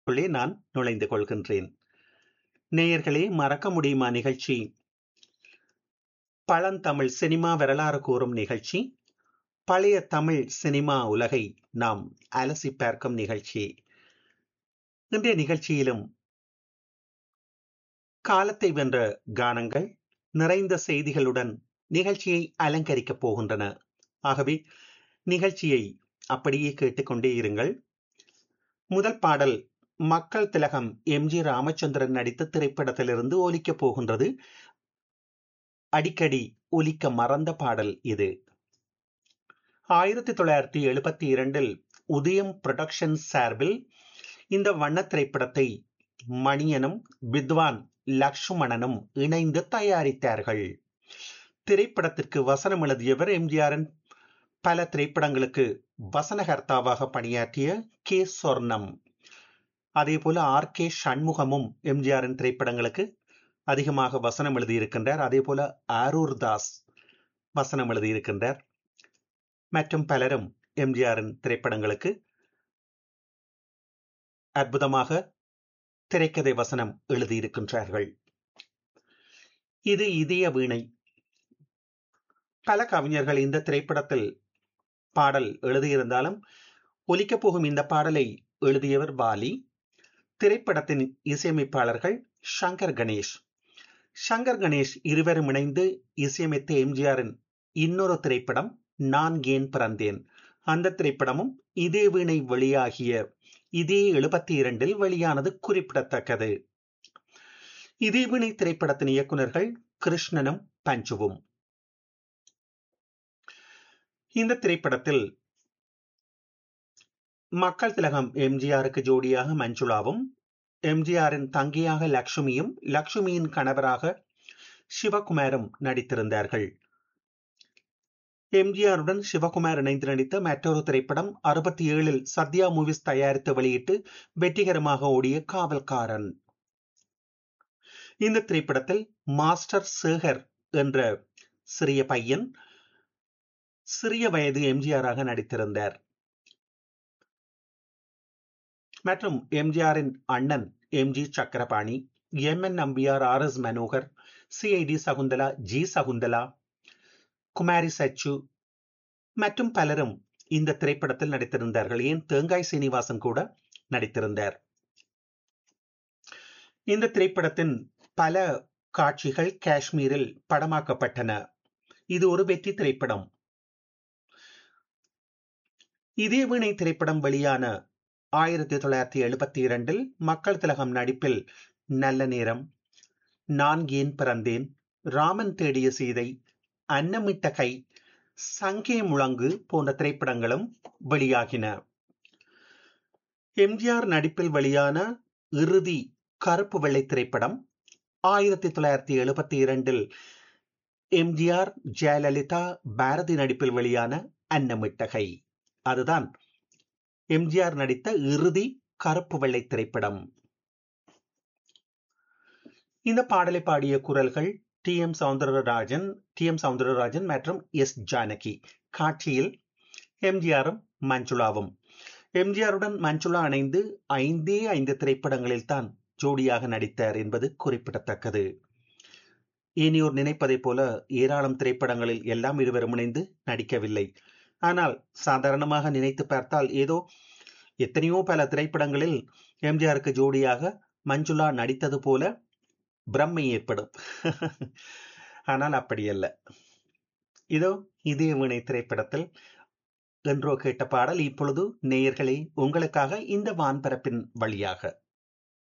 உள்ளே நான் நுழைந்து கொள்கின்றேன் நேயர்களே மறக்க முடியுமா நிகழ்ச்சி பழந்தமிழ் சினிமா வரலாறு கூறும் நிகழ்ச்சி பழைய தமிழ் சினிமா உலகை நாம் அலசி பார்க்கும் நிகழ்ச்சி இன்றைய நிகழ்ச்சியிலும் காலத்தை வென்ற கானங்கள் நிறைந்த செய்திகளுடன் நிகழ்ச்சியை அலங்கரிக்கப் போகின்றன ஆகவே நிகழ்ச்சியை அப்படியே கேட்டுக்கொண்டே இருங்கள் முதல் பாடல் மக்கள் திலகம் எம் ஜி ராமச்சந்திரன் நடித்த திரைப்படத்திலிருந்து ஒலிக்கப் போகின்றது அடிக்கடி ஒலிக்க மறந்த பாடல் இது ஆயிரத்தி தொள்ளாயிரத்தி எழுபத்தி இரண்டில் உதயம் புரொடக்ஷன் சார்பில் இந்த வண்ண திரைப்படத்தை மணியனும் வித்வான் லக்ஷ்மணனும் இணைந்து தயாரித்தார்கள் திரைப்படத்திற்கு வசனம் எழுதியவர் எம்ஜிஆரின் பல திரைப்படங்களுக்கு வசனகர்த்தாவாக பணியாற்றிய கே சொர்ணம் அதே போல ஆர் கே சண்முகமும் எம்ஜிஆரின் திரைப்படங்களுக்கு அதிகமாக வசனம் எழுதியிருக்கின்றார் அதே போல ஆரூர் தாஸ் வசனம் எழுதியிருக்கின்றார் மற்றும் பலரும் எம்ஜிஆரின் திரைப்படங்களுக்கு அற்புதமாக திரைக்கதை வசனம் எழுதியிருக்கின்றார்கள் இது இதய வீணை பல கவிஞர்கள் இந்த திரைப்படத்தில் பாடல் எழுதியிருந்தாலும் ஒலிக்கப் போகும் இந்த பாடலை எழுதியவர் பாலி திரைப்படத்தின் இசையமைப்பாளர்கள் சங்கர் கணேஷ் சங்கர் கணேஷ் இருவரும் இணைந்து இசையமைத்த எம்ஜிஆரின் இன்னொரு திரைப்படம் நான் ஏன் பிறந்தேன் அந்த திரைப்படமும் இதே வீணை வெளியாகிய இதே எழுபத்தி இரண்டில் வெளியானது குறிப்பிடத்தக்கது இதே வீணை திரைப்படத்தின் இயக்குநர்கள் கிருஷ்ணனும் பஞ்சுவும் இந்த திரைப்படத்தில் மக்கள் திலகம் எம்ஜிஆருக்கு ஜோடியாக மஞ்சுளாவும் எம்ஜிஆரின் தங்கையாக லக்ஷ்மியும் லக்ஷ்மியின் கணவராக சிவகுமாரும் நடித்திருந்தார்கள் எம்ஜிஆருடன் சிவகுமார் இணைந்து நடித்த மற்றொரு திரைப்படம் அறுபத்தி ஏழில் சத்யா மூவிஸ் தயாரித்து வெளியிட்டு வெற்றிகரமாக ஓடிய காவல்காரன் இந்த திரைப்படத்தில் மாஸ்டர் சேகர் என்ற சிறிய பையன் சிறிய வயது எம்ஜிஆராக நடித்திருந்தார் மற்றும் எம்ஜிஆரின் அண்ணன் M G Chakrapani M N Nambiar R S Manohar CID Sakunthala G Sakunthala Kumari Sachu மற்றும் பலரும் இந்த திரைப்படத்தில் நடித்திருந்தார்கள் ஏன் தேங்காய் சீனிவாசன் கூட நடித்திருந்தார் இந்த திரைப்படத்தின் பல காட்சிகள் காஷ்மீரில் படமாக்கப்பட்டன இது ஒரு வெற்றி திரைப்படம் இதே வீணை திரைப்படம் வெளியான ஆயிரத்தி தொள்ளாயிரத்தி எழுபத்தி இரண்டில் மக்கள் திலகம் நடிப்பில் நல்ல நேரம் நான் ஏன் பிறந்தேன் ராமன் தேடிய சீதை அன்னமிட்ட கை சங்கே முழங்கு போன்ற திரைப்படங்களும் வெளியாகின எம்ஜிஆர் நடிப்பில் வெளியான இறுதி கருப்பு வெள்ளை திரைப்படம் ஆயிரத்தி தொள்ளாயிரத்தி எழுபத்தி இரண்டில் எம்ஜிஆர் ஜெயலலிதா பாரதி நடிப்பில் வெளியான அன்னமிட்டகை அதுதான் எம்ஜிஆர் நடித்த இறுதி கருப்பு வெள்ளை திரைப்படம் இந்த பாடலை பாடிய குரல்கள் T M Soundararajan T M Soundararajan மற்றும் எஸ் ஜானகி காட்சியில் எம்ஜிஆரும் மஞ்சுளாவும் எம்ஜிஆருடன் மஞ்சுளா இணைந்து ஐந்தே ஐந்து திரைப்படங்களில் தான் ஜோடியாக நடித்தார் என்பது குறிப்பிடத்தக்கது இனியோர் நினைப்பதைப் போல ஏராளம் திரைப்படங்களில் எல்லாம் இருவரும் இணைந்து நடிக்கவில்லை ஆனால் சாதாரணமாக நினைத்து பார்த்தால் ஏதோ எத்தனையோ பல திரைப்படங்களில் எம்ஜிஆருக்கு ஜோடியாக மஞ்சுளா நடித்தது போல பிரம்மை ஏற்படும் ஆனால் அப்படியல்ல இதோ இதே வீணை திரைப்படத்தில் என்றோ கேட்ட பாடல் இப்பொழுது நேயர்களே உங்களுக்காக இந்த வான்பரப்பின் வழியாக